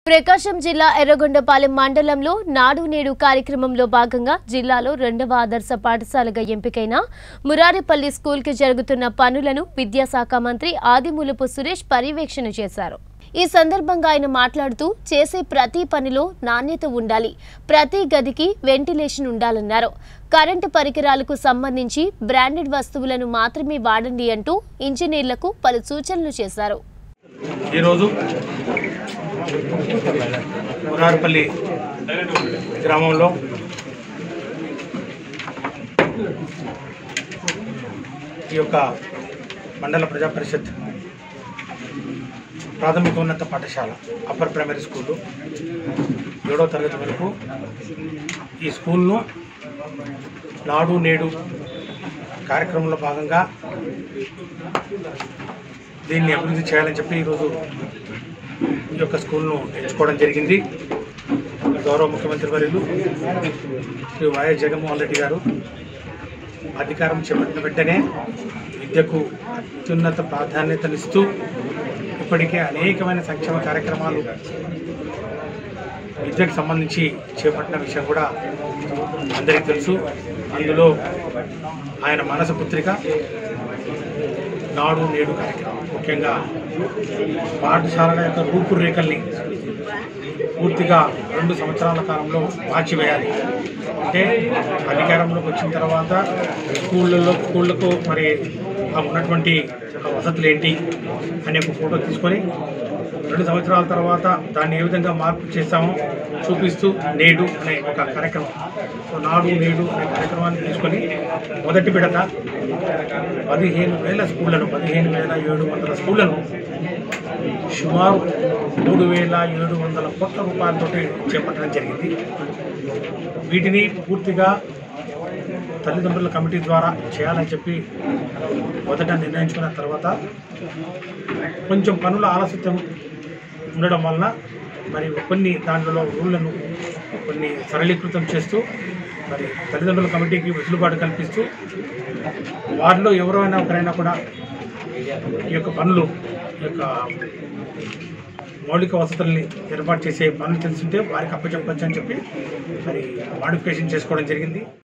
ప్రకాశం జిల్లా ఎర్రగొండపాలెం మండలంలో నాడు నేడు కార్యక్రమంలో భాగంగా జిల్లాలో రెండవ ఆదర్శ పాఠశాలగా ఎంపికైన మురారిపల్లి స్కూల్కి జరుగుతున్న పనులను విద్యాశాఖ మంత్రి ఆదిమూలపు సురేష్ పర్యవేక్షణ చేశారు ఈ సందర్భంగా ఆయన మాట్లాడుతూ చేసే ప్రతి పనిలో నాణ్యత ఉండాలి ప్రతి గదికి వెంటిలేషన్ ఉండాలన్నారు కరెంటు పరికరాలకు సంబంధించి బ్రాండెడ్ వస్తువులను మాత్రమే వాడండి అంటూ ఇంజనీర్లకు పలు సూచనలు చేశారు ఈరోజు మురారుపల్లి గ్రామంలో ఈ యొక్క మండల ప్రజా పరిషత్ ప్రాథమికోన్నత పాఠశాల అప్పర్ ప్రైమరీ స్కూలు ఏడో తరగతి వరకు ఈ స్కూల్ను నాడు నేడు కార్యక్రమంలో భాగంగా దీన్ని అభివృద్ధి చేయాలని చెప్పి ఈరోజు ఈ యొక్క స్కూల్ను ఎంచుకోవడం జరిగింది గౌరవ ముఖ్యమంత్రి వర్యులు శ్రీ వైఎస్ జగన్మోహన్ రెడ్డి గారు అధికారం చేపట్టిన వెంటనే విద్యకు అత్యున్నత ప్రాధాన్యతనిస్తూ ఇప్పటికే అనేకమైన సంక్షేమ కార్యక్రమాలు విద్యకు సంబంధించి చేపట్టిన విషయం కూడా అందరికీ తెలుసు అందులో ఆయన మనస పుత్రిక నాడు నేడు కార్యక్రమం ముఖ్యంగా పాఠశాలల యొక్క రూపురేఖల్ని పూర్తిగా రెండు సంవత్సరాల కాలంలో మార్చివేయాలి అంటే అధికారంలోకి వచ్చిన తర్వాత స్కూళ్ళల్లో స్కూళ్ళకు మరి ఆ ఉన్నటువంటి ఆ వసతులు ఏంటి అనే ఒక ఫోటో తీసుకొని రెండు సంవత్సరాల తర్వాత దాన్ని ఏ విధంగా మార్పు చేస్తామో చూపిస్తూ నేడు అనే ఒక కార్యక్రమం సో నాడు నేడు అనే కార్యక్రమాన్ని తీసుకొని మొదటి విడత పదిహేను వేల స్కూళ్ళను పదిహేను వేల ఏడు వందల స్కూళ్ళను సుమారు మూడు వేల ఏడు వందల కోట్ల రూపాయలతో చేపట్టడం జరిగింది వీటిని పూర్తిగా తల్లిదండ్రుల కమిటీ ద్వారా చేయాలని చెప్పి మొదట నిర్ణయించుకున్న తర్వాత కొంచెం పనుల ఆలస్యం ఉండడం వలన మరి కొన్ని దాంట్లో రూళ్లను కొన్ని సరళీకృతం చేస్తూ మరి తల్లిదండ్రుల కమిటీకి వెసులుబాటు కల్పిస్తూ వారిలో ఎవరైనా ఒకరైనా కూడా ఈ యొక్క పనులు ఈ యొక్క మౌలిక వసతుల్ని ఏర్పాటు చేసే పనులు తెలుసుంటే వారికి అప్పచెప్పచ్చు అని చెప్పి మరి మాడిఫికేషన్ చేసుకోవడం జరిగింది